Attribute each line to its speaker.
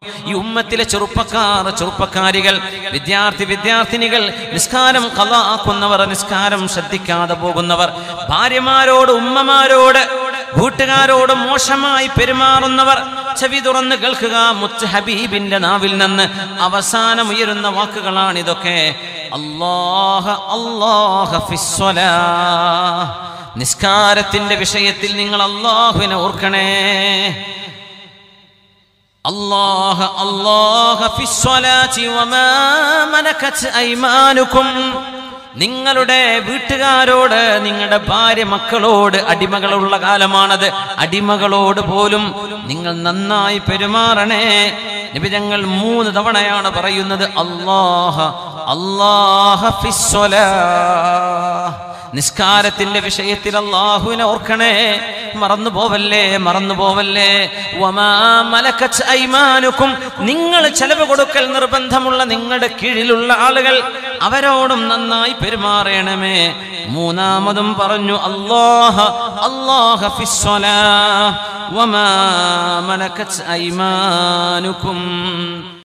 Speaker 1: ഈ ഉമ്മത്തിലെ ചെറുപ്പക്കാർ ചെറുപ്പക്കാരികൾ വിദ്യാർത്ഥി വിദ്യാർത്ഥിനികൾ നിസ്കാരം കലാക്കുന്നവർ നിസ്കാരം ശ്രദ്ധിക്കാതെ പോകുന്നവർ ഭാര്യമാരോട് ഉമ്മമാരോട് കൂട്ടുകാരോട് മോശമായി പെരുമാറുന്നവർ ചെവി തുറന്ന് കേൾക്കുക മുത്ത് ഹബീബിന്റെ നാവിൽ നിന്ന് അവസാനം ഉയരുന്ന വാക്കുകളാണ് ഇതൊക്കെ അല്ലാഹ അല്ലാഹ ഫിസ്വലാ നിസ്കാരത്തിന്റെ വിഷയത്തിൽ നിങ്ങൾ അള്ളാഹുവിനെ ഓർക്കണേ അല്ലാഹ അല്ലാഹ ഫിസ്വലാത്തി വമാ മലക്കത്ത് ഐമാനുക്കും നിങ്ങളുടെ വീട്ടുകാരോട് നിങ്ങളുടെ ഭാര്യ മക്കളോട് അടിമകളുള്ള കാലമാണത് അടിമകളോട് പോലും നിങ്ങൾ നന്നായി പെരുമാറണേ നിബിതങ്ങൾ മൂന്ന് തവണയാണ് പറയുന്നത് അല്ലാഹ അല്ലാഹ ഫിസ്വലാ നിസ്കാരത്തിന്റെ വിഷയത്തിൽ അള്ളാഹുവിനെ ഓർക്കണേ മറന്നു പോവല്ലേ മറന്നു പോവല്ലേ വമാ മലക്കത്ത് ഐമാനുക്കും നിങ്ങൾ ചെലവ് കൊടുക്കൽ നിർബന്ധമുള്ള നിങ്ങളുടെ കീഴിലുള്ള ആളുകൾ അവരോടും നന്നായി പെരുമാറണമേ മൂന്നാമതും പറഞ്ഞു അല്ലാഹ അല്ലാഹ ഫിസ്വലാ വമാ മലക്കത്ത് ഐമാനുക്കും